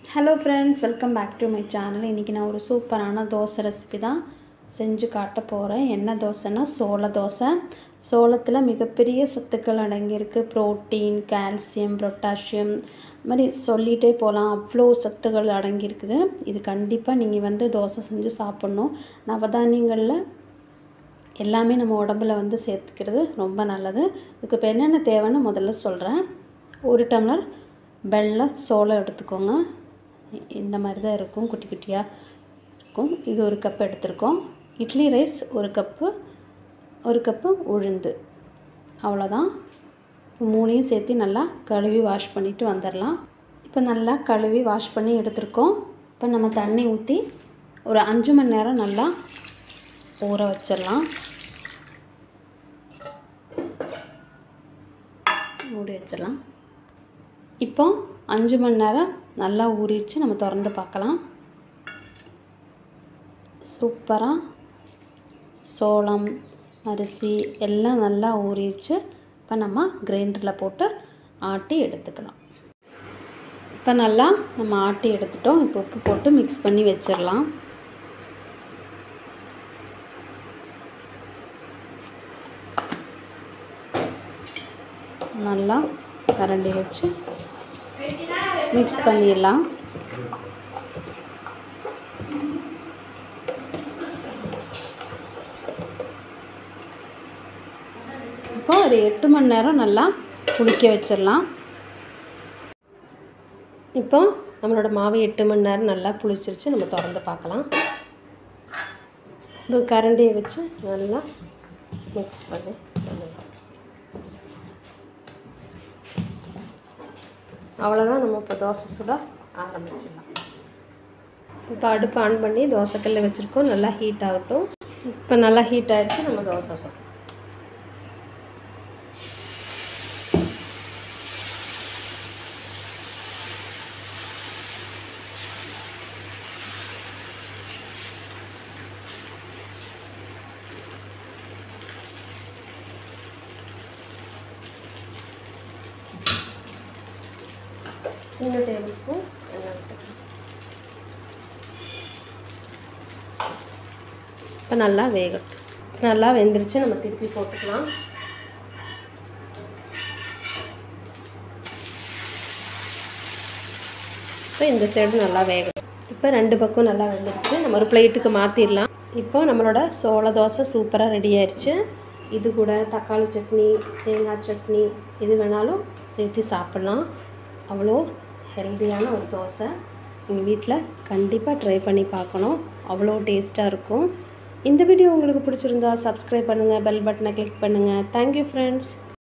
hello friends welcome back to my channel இன்றைக்கி நான் ஒரு சூப்பரான தோசை ரெசிபி தான் செஞ்சு காட்ட போகிறேன் என்ன தோசைன்னா சோள தோசை சோளத்தில் மிகப்பெரிய சத்துக்கள் அடங்கியிருக்கு புரோட்டீன் கால்சியம் பொட்டாசியம் இது மாதிரி சொல்லிகிட்டே போகலாம் அவ்வளோ சத்துக்கள் அடங்கியிருக்குது இது கண்டிப்பாக நீங்கள் வந்து தோசை செஞ்சு சாப்பிட்ணும் நவதானியங்களில் எல்லாமே நம்ம உடம்புல வந்து சேர்த்துக்கிறது ரொம்ப நல்லது இதுக்கு இப்போ என்னென்ன தேவைன்னு முதல்ல சொல்கிறேன் ஒரு டம்ளர் வெள்ளை சோளம் எடுத்துக்கோங்க இ- இந்த மாதிரி தான் இருக்கும் குட்டி குட்டியாக இருக்கும் இது ஒரு கப் எடுத்திருக்கோம் இட்லி ரைஸ் ஒரு கப்பு ஒரு கப்பு உளுந்து அவ்வளோதான் இப்போ மூணையும் சேர்த்து நல்லா கழுவி வாஷ் பண்ணிவிட்டு வந்துடலாம் இப்போ நல்லா கழுவி வாஷ் பண்ணி எடுத்திருக்கோம் இப்போ நம்ம தண்ணி ஊற்றி ஒரு அஞ்சு மணி நேரம் நல்லா ஊற வச்சிடலாம் மூடி வச்சிடலாம் இப்போ அஞ்சு மணி நேரம் நல்லா ஊறிடுச்சு நம்ம திறந்து பார்க்கலாம் சூப்பராக சோளம் அரிசி எல்லாம் நல்லா ஊறிடுச்சு இப்போ நம்ம கிரைண்டரில் போட்டு ஆட்டி எடுத்துக்கலாம் இப்போ நல்லா நம்ம ஆட்டி எடுத்துட்டோம் இப்போ உப்பு போட்டு மிக்ஸ் பண்ணி வச்சிடலாம் நல்லா கரண்டி வச்சு மிக்ஸ் பண்ணிடலாம் இப்போ ஒரு எட்டு மணி நேரம் நல்லா புளிக்க வச்சிடலாம் இப்போ நம்மளோட மாவு எட்டு மணி நேரம் நல்லா புளிச்சிருச்சு நம்ம திறந்து பார்க்கலாம் இப்போ கரண்டியை வச்சு நல்லா மிக்ஸ் பண்ணி பண்ணிடலாம் அவ்வளோதான் நம்ம இப்போ தோசை சுட ஆரம்பிச்சிடலாம் இப்போ அடுப்பு ஆன் பண்ணி தோசைக்கல்ல வச்சுருக்கோம் நல்லா ஹீட் ஆகட்டும் இப்போ நல்லா ஹீட் ஆகிடுச்சு நம்ம தோசை சுடலாம் சின்ன டேபிள் ஸ்பூன் எண்ணெய் விட்டுக்கலாம் இப்போ நல்லா வேகட்டும் நல்லா வெந்துருச்சு நம்ம திருப்பி போட்டுக்கலாம் இப்போ இந்த சைடு நல்லா வேகட்டும் இப்போ ரெண்டு பக்கம் நல்லா வெந்துருச்சு நம்ம ஒரு பிளேட்டுக்கு மாற்றிடலாம் இப்போ நம்மளோட சோள தோசை சூப்பராக ரெடி ஆயிடுச்சு இது கூட தக்காளி சட்னி தேங்காய் சட்னி எது வேணாலும் சேர்த்து சாப்பிட்லாம் அவ்வளோ ஹெல்த்தியான ஒரு தோசை எங்கள் வீட்டில் கண்டிப்பாக ட்ரை பண்ணி பார்க்கணும் அவ்வளோ டேஸ்ட்டாக இருக்கும் இந்த வீடியோ உங்களுக்கு பிடிச்சிருந்தா சப்ஸ்கிரைப் பண்ணுங்கள் பெல் பட்டனை கிளிக் பண்ணுங்கள் தேங்க்யூ ஃப்ரெண்ட்ஸ்